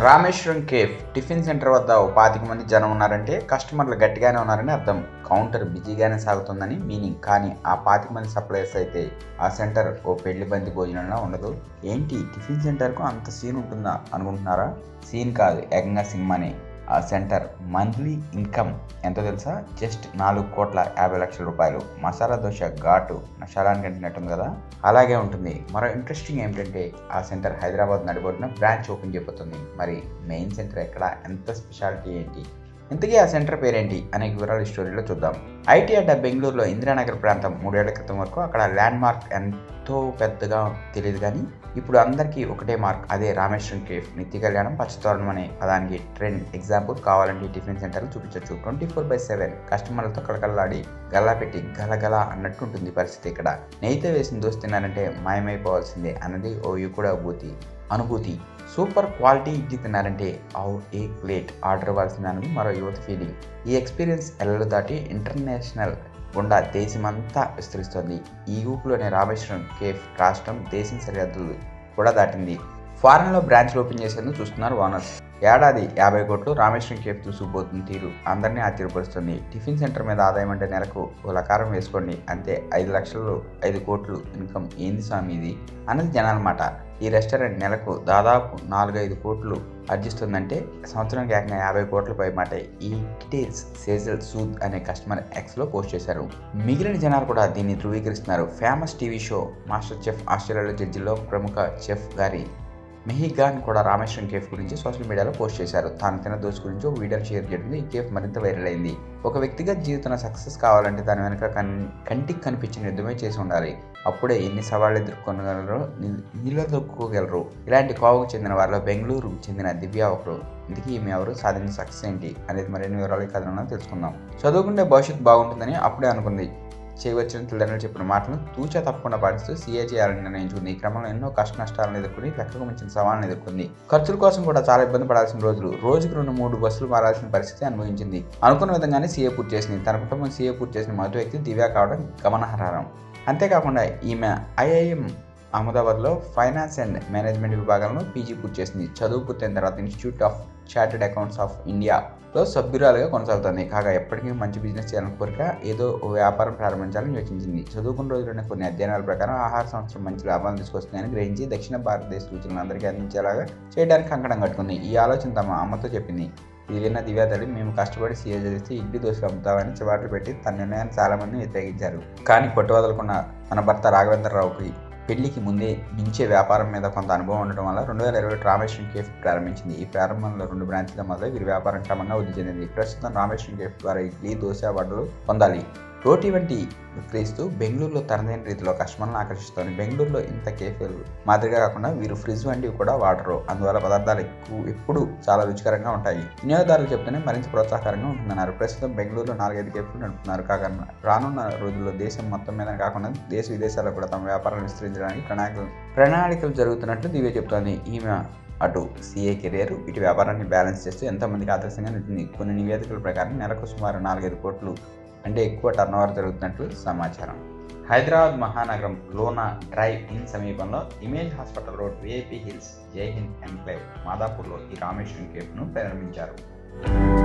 Rameswaram cafe tiffin centre వద్ద ఓ పాతిక మంది జనం ఉన్నారంటే కస్టమర్లు గట్టిగానే ఉన్నారని అర్థం కౌంటర్ బిజీగానే సాగుతుందని మీనింగ్ కానీ ఆ పాతిక మంది సప్లయర్స్ అయితే ఆ సెంటర్ ఓ పెళ్లి బంది భోజనంలా ఉండదు ఏంటి టిఫిన్ సెంటర్కు అంత సీన్ ఉంటుందా అనుకుంటున్నారా సీన్ కాదు ఏకంగా సినిమానే ఆ సెంటర్ మంత్లీ ఇన్కమ్ ఎంతో తెలుసా జస్ట్ నాలుగు కోట్ల యాభై లక్షల రూపాయలు మసాలా దోశ ఘాటు నషాలానికి అంటున్నట్టుంది కదా అలాగే ఉంటుంది మరో ఇంట్రెస్టింగ్ ఏమిటంటే ఆ సెంటర్ హైదరాబాద్ నడిబొడ్డున బ్రాంచ్ ఓపెన్ చేయబోతుంది మరి మెయిన్ సెంటర్ ఎక్కడ ఎంత స్పెషాలిటీ ఏంటి ఇంతకీ ఆ సెంటర్ పేరేంటి అనే వివరాలు ఈ స్టోరీలో చూద్దాం ఐటీ అడ్డా బెంగళూరులో ఇందిరానగర్ ప్రాంతం మూడేళ్ల క్రితం వరకు అక్కడ ల్యాండ్ మార్క్ ఎంతో పెద్దగా తెలియదు కానీ ఇప్పుడు అందరికీ ఒకటే మార్క్ అదే రామేశ్వరం కేఫ్ నిత్య కళ్యాణం పచ్చతోరణం అనే పదానికి ట్రెండ్ ఎగ్జాంపుల్ కావాలంటే టిఫిన్ సెంటర్లు చూపించవచ్చు ట్వంటీ ఫోర్ బై సెవెన్ కస్టమర్లతో కలకల్లాడి గల్లా పెట్టి గలగల అన్నట్టు ఉంటుంది పరిస్థితి ఇక్కడ నెయ్యితో వేసిన దోశ తిన్నారంటే మాయమైపోవాల్సిందే అన్నది ఓ యుకుడ అనుభూతి అనుభూతి సూపర్ క్వాలిటీ ఇడ్లీ తిన్నారంటే ఔ ఏ ప్లేట్ ఆర్డర్ ఇవ్వాల్సింది అన్నది మరో యువత ఫీలింగ్ ఈ ఎక్స్పీరియన్స్ ఎల్లలు దాటి ఇంటర్నేషనల్ గుండా దేశమంతా విస్తరిస్తోంది ఈ ఊపులోనే రామేశ్వరం కేఫ్ రాష్ట్రం దేశం సరిహద్దులు కూడా దాటింది ఫారెన్లో బ్రాంచ్లు ఓపెన్ చేసేందుకు చూస్తున్నారు ఓనర్స్ ఏడాది యాభై కోట్లు రామేశ్వరం కేఫ్ దూసుకుపోతున్న తీరు అందరినీ ఆశ్చర్యపరుస్తుంది టిఫిన్ సెంటర్ మీద ఆదాయం అంటే నెలకు ఓ లకారం వేసుకోండి అంతే ఐదు లక్షలు ఐదు కోట్లు ఇన్కమ్ ఏంది స్వామి ఇది అన్నది జనాల మాట ఈ రెస్టారెంట్ నెలకు దాదాపు నాలుగైదు కోట్లు ఆర్జిస్తుందంటే సంవత్సరానికి ఏకంగా యాభై కోట్లపై మాట ఈ డీటెయిల్స్ సేజల్ సూద్ అనే కస్టమర్ ఎక్స్లో పోస్ట్ చేశారు మిగిలిన జనాలు కూడా దీన్ని ధృవీకరిస్తున్నారు famous TV show master chef ఆస్ట్రేలియాలో జడ్జిలో ప్రముఖ చెఫ్ గారి మెహిగాన్ కూడా రామేశ్వరం కేఫ్ గురించి సోషల్ మీడియాలో పోస్ట్ చేశారు తాను తిన్న దోశ గురించి ఒక వీడియోని షేర్ చేయడంతో ఈ కేఫ్ మరింత వైరల్ అయింది ఒక వ్యక్తిగత జీవితంలో సక్సెస్ కావాలంటే దాని వెనక కన్ కంటికి కనిపించిన యుద్ధమే చేసి ఉండాలి అప్పుడే ఎన్ని సవాళ్ళు ఎదుర్కొనగలరో నిలదొక్కుకోగలరు ఇలాంటి కోవకు చెందిన వారిలో బెంగళూరు చెందిన దివ్య ఒకరు ఇందుకే ఈమె ఎవరు సాధించిన సక్సెస్ ఏంటి అనేది మరిన్ని వివరాలు ఈ కథనంలో తెలుసుకుందాం చదువుకుంటే భవిష్యత్తు బాగుంటుందని అప్పుడే అనుకుంది చేయవచ్చిన తల్లిదండ్రులు చెప్పిన మాటలను తూచా తప్పకుండా పాటిస్తూ సీఏ చేయాలని నిర్ణయించుకుంది ఈ క్రమంలో ఎన్నో కష్ట నష్టాలను ఎదుర్కొని లెక్కకు మించిన సవాళ్ళను ఎదుర్కొంది ఖర్చుల కోసం కూడా చాలా ఇబ్బంది పడాల్సిన రోజులు రోజుకు రెండు మూడు బస్సులు మారాల్సిన పరిస్థితి అనుభవించింది అనుకున్న విధంగానే సీఏ పూర్తి చేసింది తన కుటుంబం సీఏ పూర్తి చేసిన మొదటి వ్యక్తి దివ్య కావడం గమనార్హం అంతేకాకుండా ఈమె ఐఐఎం అహ్మదాబాద్లో ఫైనాన్స్ అండ్ మేనేజ్మెంట్ విభాగంలో పీజీ పూర్తి చేసింది చదువు పూర్తయిన తర్వాత institute of chartered accounts of ఇండియాలో సభ్యురాలుగా కొనసాగుతుంది కాగా ఎప్పటికీ మంచి బిజినెస్ చేయాలని కోరిక ఏదో ఓ వ్యాపారం ప్రారంభించాలని యోచించింది చదువుకున్న రోజుల్లోనే కొన్ని అధ్యయనాల ప్రకారం ఆహార సంవత్సరం మంచి లాభాలను తీసుకొస్తుందని గ్రహించి దక్షిణ భారతదేశ సూచనలు అందరికీ అందించేలాగా చేయడానికి కంకణం కట్టుకుంది ఈ ఆలోచన తమ అమ్మతో చెప్పింది ఇది విన్న దివ్య తల్లి మేము కష్టపడి సీఏ చదివిస్తే ఇడ్లీ దోశలు అమ్ముతామని చివాట్లు పెట్టి తన నిర్ణయాన్ని చాలా మంది వ్యతిరేకించారు కానీ పట్టువదలకున్న తన భర్త రాఘవేంద్రరావుకి పెళ్లికి ముందే మించే వ్యాపారం మీద కొంత అనుభవం ఉండటం వల్ల రెండు వేల ఇరవై రామేశ్వరం కేఫ్ ప్రారంభించింది ఈ ప్రారంభంలో రెండు బ్రాంచ్ల మొదలు వీరి వ్యాపారం క్రమంగా వృద్ధి చెందింది ప్రస్తుతం రామేశ్వరం కేఫ్ ద్వారా ఇడ్లీ దోశ వడలు పొందాలి రోటీ వంటి విక్రయిస్తూ బెంగళూరులో తనదైన రీతిలో కస్టమర్లను ఆకర్షిస్తోంది బెంగళూరులో ఇంత కేఫీలు మాదిరిగా కాకుండా వీరు ఫ్రిడ్జ్ వంటివి కూడా వాడరు అందువల్ల పదార్థాలు ఎక్కువ ఎప్పుడు చాలా రుచికరంగా ఉంటాయి వినియోగదారులు చెప్తూనే మరింత ప్రోత్సాహకరంగా ఉంటుందన్నారు ప్రస్తుతం బెంగళూరులో నాలుగైదు కేఫ్లు నడుపుతున్నారు కాగా రానున్న రోజుల్లో దేశం మొత్తం మీద కాకుండా దేశ విదేశాల్లో కూడా తమ వ్యాపారాన్ని విస్తరించడానికి ప్రణాళికలు ప్రణాళికలు జరుగుతున్నట్లు దివ్య చెప్తోంది ఈమె అటు సీఏ కెరియర్ ఇటు వ్యాపారాన్ని బ్యాలెన్స్ చేస్తూ ఎంతోమందికి ఆదర్శంగా నిలిచింది కొన్ని నివేదికల ప్రకారం నెలకు సుమారు నాలుగైదు కోట్లు అంటే ఎక్కువ టర్నోవర్ జరుగుతున్నట్లు సమాచారం హైదరాబాద్ మహానగరం లోనా డ్రైవ్ ఇన్ సమీపంలో image hospital road VIP hills Jai Hind enclave మాదాపూర్లో ఈ రామేశ్వరం కేఫ్ను ప్రారంభించారు